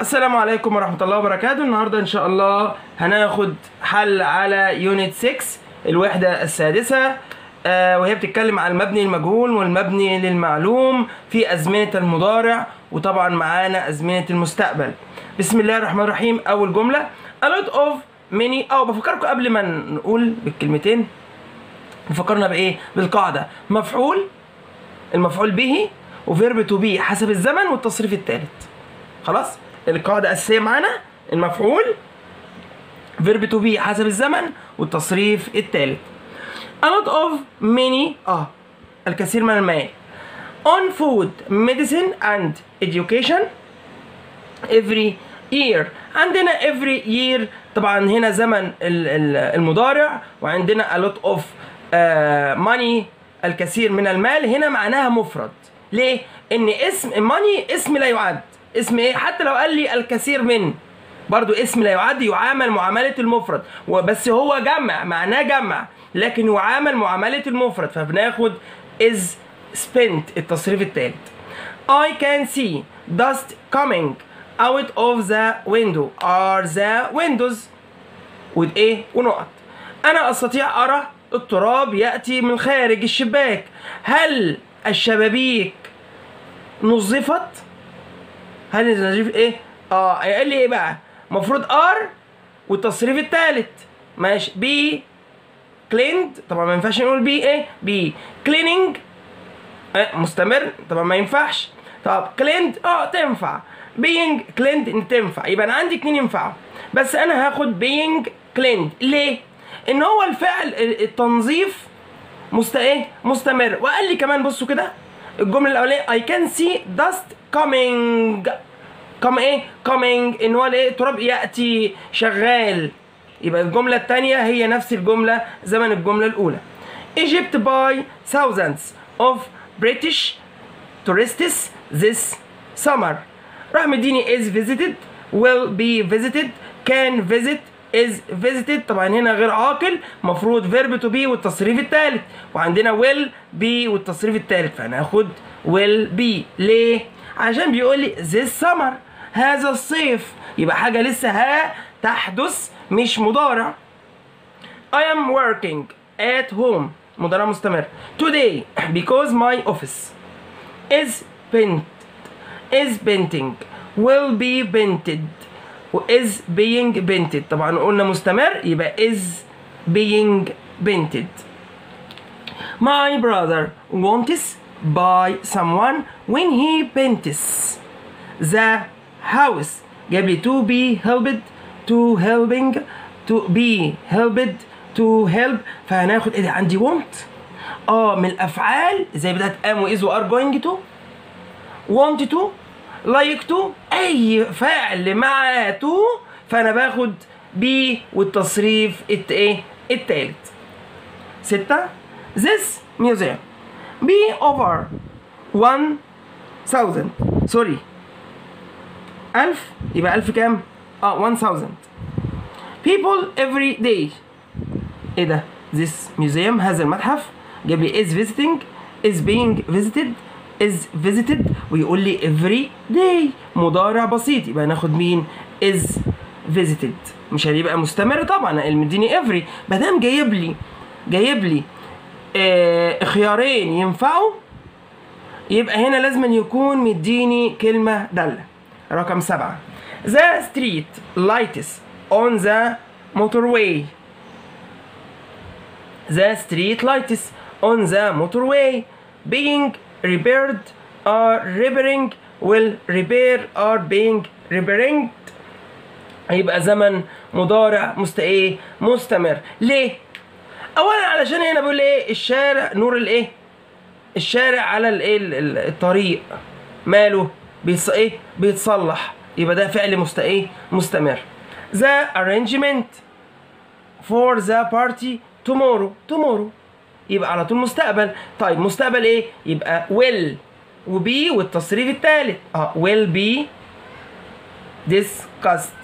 السلام عليكم ورحمة الله وبركاته النهاردة إن شاء الله هناخد حل على يونت 6 الوحدة السادسة آه وهي بتتكلم عن المبني المجهول والمبني للمعلوم في أزمنة المضارع وطبعا معانا أزمنة المستقبل بسم الله الرحمن الرحيم أول جملة a lot of many أو بفكركم قبل ما نقول بالكلمتين نفكرنا بإيه بالقاعدة مفعول المفعول به وفيرب تو بي حسب الزمن والتصريف الثالث خلاص القاعدة الأساسية معانا المفعول فيرب تو بي حسب الزمن والتصريف الثالث a lot of many اه الكثير من المال on food medicine and education every year عندنا every year طبعا هنا زمن ال- ال- المضارع وعندنا a lot of uh, money الكثير من المال هنا معناها مفرد ليه؟ ان اسم money اسم لا يعد اسم ايه؟ حتى لو قال لي الكثير من برضو اسم لا يعد يعامل معاملة المفرد وبس هو جمع معناه جمع لكن يعامل معاملة المفرد فبناخد is spent التصريف الثالث I can see dust coming out of the window are the windows وايه ونقط انا استطيع ارى التراب ياتي من خارج الشباك هل الشبابيك نظفت هل النظيف ايه اه قال لي ايه بقى المفروض ار والتصريف الثالث ماشي بي كليند طبعا ما ينفعش نقول بي ايه بي كليننج آه مستمر طبعا ما ينفعش طب كليند اه تنفع بينج كليند تنفع يبقى انا عندي اتنين ينفعوا بس انا هاخد بينج كليند ليه ان هو الفعل ال- التنظيف مست ايه مستمر وقال لي كمان بصوا كده الجمله الاولانيه I can see dust coming كم ايه coming ان هو الايه التراب ياتي شغال يبقى الجمله الثانيه هي نفس الجمله زمن الجمله الاولى Egypt by thousands of British tourists this summer راح مديني is visited will be visited can visit is visited طبعا هنا غير عاقل مفروض verb to be والتصريف الثالث وعندنا will be والتصريف الثالث فهناخد will be ليه؟ عشان بيقول لي this summer هذا الصيف يبقى حاجة لسه ها تحدث مش مضارع I am working at home مضارع مستمر today because my office is painted is painting will be painted و is being painted طبعا قلنا مستمر يبقى is being painted my brother wants by someone when he paints the house جاب لي to be helped to helping to be helped to help فهناخد ايه ده عندي want اه من الافعال زي بتاعت am و is و are going to want to like to اي فعل مع to فانا باخد be والتصريف الت ايه التالت ستة this museum be over 1000 سوري ألف يبقى ألف كام؟ اه 1000 people every day ايه ده؟ this museum هذا المتحف جاب لي is visiting is being visited is visited ويقول لي every day مضارع بسيط يبقى ناخد مين is visited مش هيبقى مستمر طبعا مديني every ما دام جايب لي جايب لي آه خيارين ينفعوا يبقى هنا لازم يكون مديني كلمة دالة رقم سبعة The street lights on the motorway The street lights on the motorway being repaired are repairing will repair are being repairing هيبقى زمن مضارع مست ايه مستمر ليه اولا علشان هنا بيقول ايه الشارع نور الايه الشارع على الايه ال- ال- الطريق ماله بيص ايه بيتصلح يبقى ده فعل مست ايه مستمر the arrangement for the party tomorrow tomorrow يبقى على طول مستقبل طيب مستقبل ايه يبقى will وبي والتصريف الثالث اه will be discussed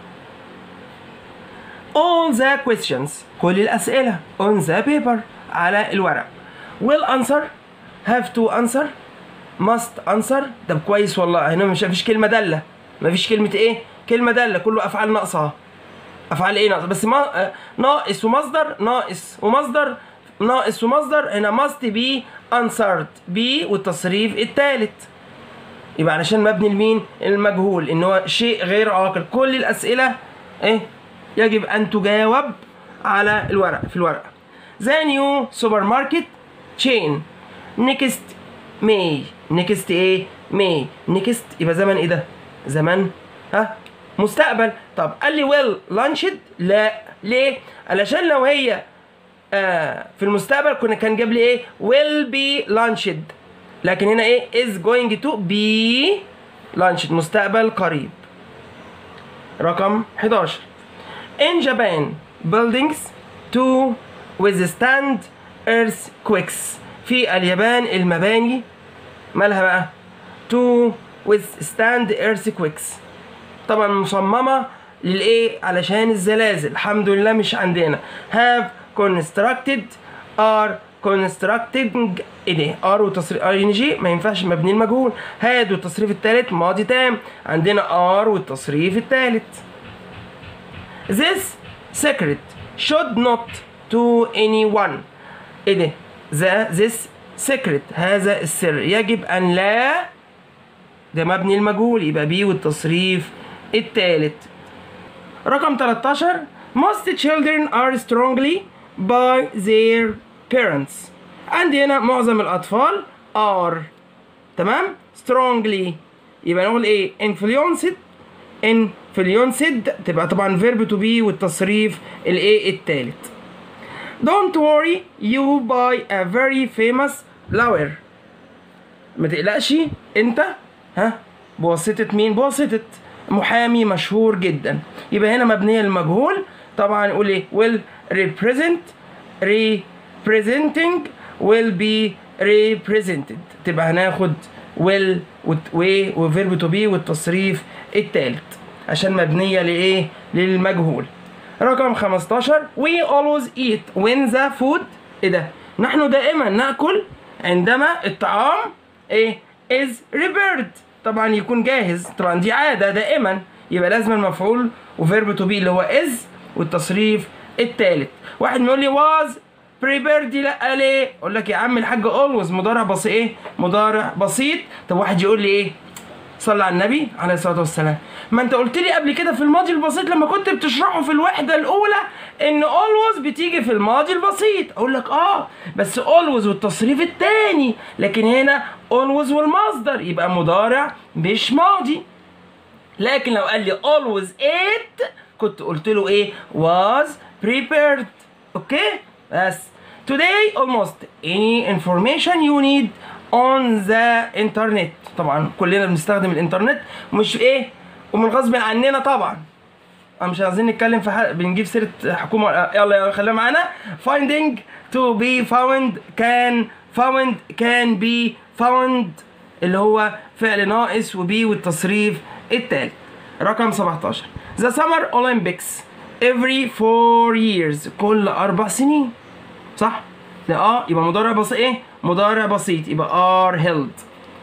all the questions كل الأسئلة on the paper على الورق will answer have to answer must answer طب كويس والله هنا مش مفيش كلمة دالة مفيش كلمه ايه كلمه داله كله افعال ناقصه افعال ايه ناقصه بس ما آه، ناقص ومصدر ناقص ومصدر ناقص ومصدر هنا must be answered be والتصريف الثالث يبقى علشان مبني لمين المجهول ان هو شيء غير عاقل كل الاسئله ايه يجب ان تجاوب على الورق في الورقه the new supermarket chain next May next ايه May next يبقى زمن ايه ده زمن ها مستقبل طب قال لي will launched لا ليه علشان لو هي آه في المستقبل كنا كان جاب لي ايه will be launched لكن هنا ايه is going to be launched مستقبل قريب رقم 11 in Japan buildings to withstand earthquakes في اليابان المباني مالها بقى to withstand earthquakes طبعا مصممة للايه علشان الزلازل الحمد لله مش عندنا have constructed are constructing ايه ده ار وتصريف ار ان جي ما ينفعش مبني المجهول هاد والتصريف الثالث ماضي تام عندنا ار والتصريف الثالث this secret should not to anyone ايه ده the this secret هذا السر يجب ان لا ده مبني المجهول يبقى بي والتصريف الثالث رقم 13 most children are strongly by their parents عندي هنا معظم الأطفال are تمام strongly يبقى نقول ايه influenced influenced تبقى طبعا verb to be والتصريف الايه التالت don't worry you buy a very famous lawyer ما تقلقش انت ها بواسطة مين بواسطة محامي مشهور جدا يبقى هنا مبنية للمجهول طبعا نقول ايه will represent representing will be represented تبقى هناخد will و وفيرب تو بي والتصريف التالت عشان مبنية لإيه؟ للمجهول. رقم 15 we always eat when the food إيه ده؟ نحن دائما نأكل عندما الطعام إيه؟ is prepared طبعا يكون جاهز طبعا دي عادة دائما يبقى لازم المفعول وفيرب تو بي اللي هو is والتصريف التالت. واحد يقول لي was prepared دي لا ليه؟ اقول لك يا عم الحاج always مضارع بسيط ايه؟ مضارع بسيط طب واحد يقول لي ايه؟ صلى على النبي عليه الصلاه والسلام ما انت قلت لي قبل كده في الماضي البسيط لما كنت بتشرحه في الوحده الاولى ان always بتيجي في الماضي البسيط اقول لك اه بس always والتصريف الثاني لكن هنا always والمصدر يبقى مضارع مش ماضي لكن لو قال لي always ate كنت قلت له ايه was prepared اوكي بس today almost any information you need on the internet طبعا كلنا بنستخدم الانترنت مش ايه ومن غصب عننا طبعا أنا مش عايزين نتكلم في حق بنجيب سيره حكومه يلا يلا خليها معانا finding to be found can found can be found اللي هو فعل ناقص وبي والتصريف التالت رقم 17 The Summer Olympics every four years كل أربع سنين صح؟ لا اه يبقى مضارع بسيط ايه؟ مضارع بسيط يبقى are held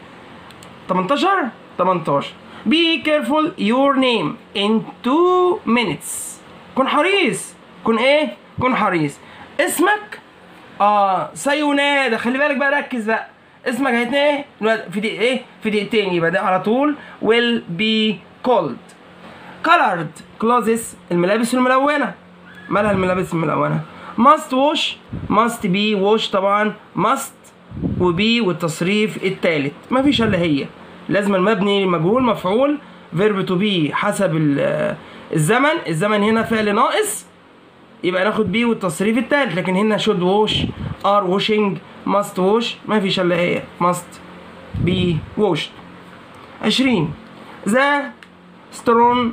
18 18 Be careful your name in two minutes كن حريص كن ايه؟ كن حريص اسمك اه سينادى خلي بالك بقى ركز بقى اسمك هيتنادى ايه؟ دلوقتي في دقيقة ايه؟ في دقيقتين يبقى ده على طول will be called colored clothes الملابس الملونة مالها الملابس الملونة must wash must be wash طبعا must وبي والتصريف التالت مفيش الا هي لازم المبني مجهول مفعول فيرب تو بي حسب ال- الزمن الزمن هنا فعل ناقص يبقى ناخد بي والتصريف التالت لكن هنا should wash are washing must wash مفيش الا هي must be washed 20 the strong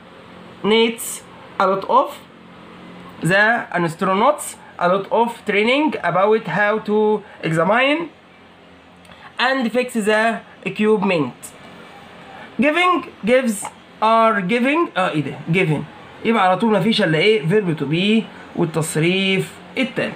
needs a lot of the astronauts a lot of training about how to examine and fix the equipment giving gives are giving اه ايه ده giving يبقى على طول مفيش الا ايه verb to be والتصريف التالت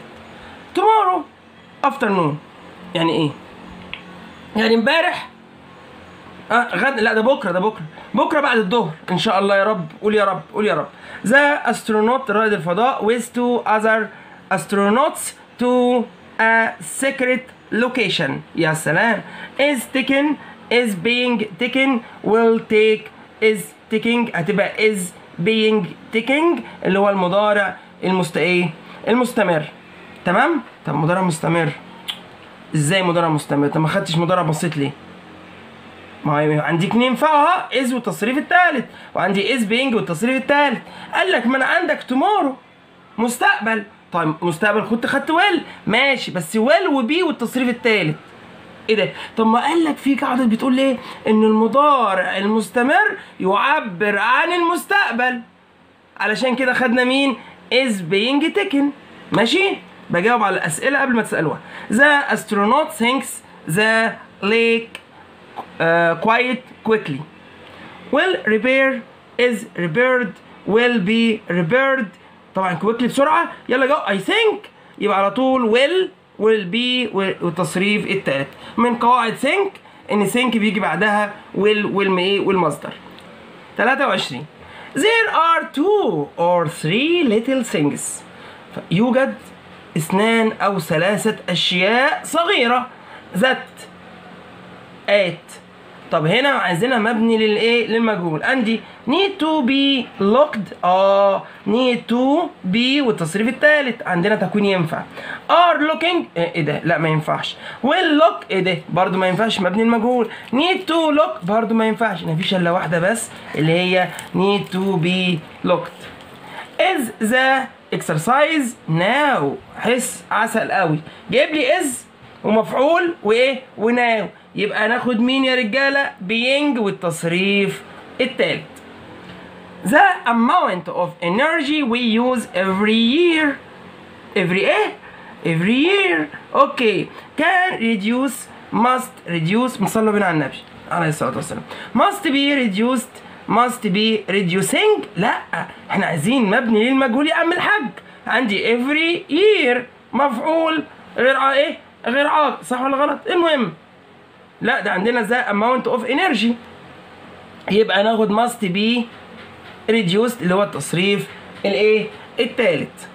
tomorrow afternoon يعني ايه يعني امبارح اه غد لا ده بكره ده بكره بكره بعد الظهر ان شاء الله يا رب قول يا رب قول يا رب ذا استرونوت رائد الفضاء with two other astronauts to a secret location يا سلام is taken is being taken will take is taking هتبقى is being taking اللي هو المضارع المست ايه المستمر تمام طب مضارع مستمر ازاي مضارع مستمر طب ما خدتش مضارع بسيط ليه ما هي عندي اتنين ينفعها از والتصريف الثالث وعندي از بينج والتصريف الثالث قال لك ما انا عندك تومورو مستقبل طيب مستقبل كنت خدت ويل ماشي بس ويل وبي والتصريف الثالث ايه ده طب ما قال لك في قاعده بتقول ايه ان المضارع المستمر يعبر عن المستقبل علشان كده خدنا مين is being taken ماشي بجاوب على الاسئله قبل ما تسالوها the astronaut thinks the lake uh, quite quickly will repair is repaired will be repaired طبعا quickly بسرعه يلا جو I think يبقى على طول will will be والتصريف التالت من قواعد think ان think بيجي بعدها will will ايه والمصدر 23 There are two or three little things يوجد اثنان او ثلاثة اشياء صغيرة ذات at طب هنا عايزينها مبني للايه للمجهول عندي need to be locked اه need to be والتصريف الثالث عندنا تكوين ينفع are looking ايه ده لا ما ينفعش will look ايه ده برضو ما ينفعش مبني المجهول need to look برضو ما ينفعش مفيش الا واحده بس اللي هي need to be locked is the exercise now حس عسل قوي جايب لي is ومفعول وايه وناو يبقى ناخد مين يا رجاله being والتصريف التالت the amount of energy we use every year every ايه every year اوكي can reduce must reduce نصلي بينا على النبي عليه الصلاه والسلام must be reduced must be reducing لا احنا عايزين مبني للمجهول يا عم الحاج عندي every year مفعول غير ع- ايه غير عاق صح ولا غلط المهم لا ده عندنا ذا amount of energy يبقى ناخد must be reduced اللي هو التصريف الايه التالت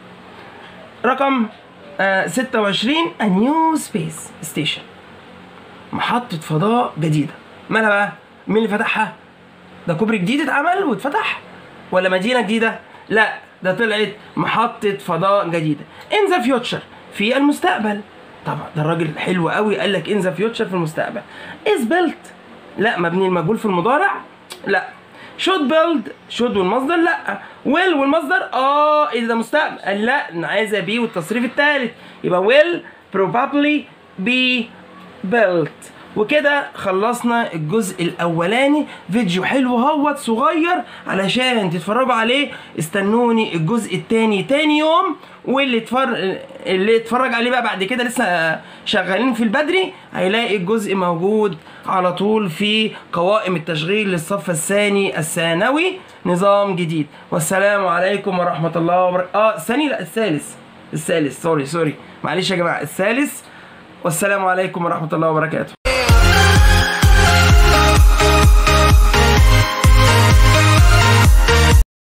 رقم آه 26 a new space station محطة فضاء جديدة مالها بقى؟ مين اللي فتحها؟ ده كوبري جديد اتعمل واتفتح؟ ولا مدينة جديدة؟ لا ده طلعت محطة فضاء جديدة in the future في المستقبل طبعا ده الراجل حلو قوي قال لك in the future في المستقبل is built لا مبني المجهول في المضارع لا should build should والمصدر لا will والمصدر اه ايه ده مستقبل قال لا انا عايزه بي والتصريف الثالث يبقى will probably be built وكده خلصنا الجزء الاولاني فيديو حلو هوت صغير علشان تتفرجوا عليه استنوني الجزء التاني تاني يوم واللي اتفرج اللي اتفرج عليه بقى بعد كده لسه شغالين في البدري هيلاقي الجزء موجود على طول في قوائم التشغيل للصف الثاني الثانوي نظام جديد والسلام عليكم ورحمه الله وبركاته اه الثاني لا الثالث الثالث سوري سوري معلش يا جماعه الثالث والسلام عليكم ورحمه الله وبركاته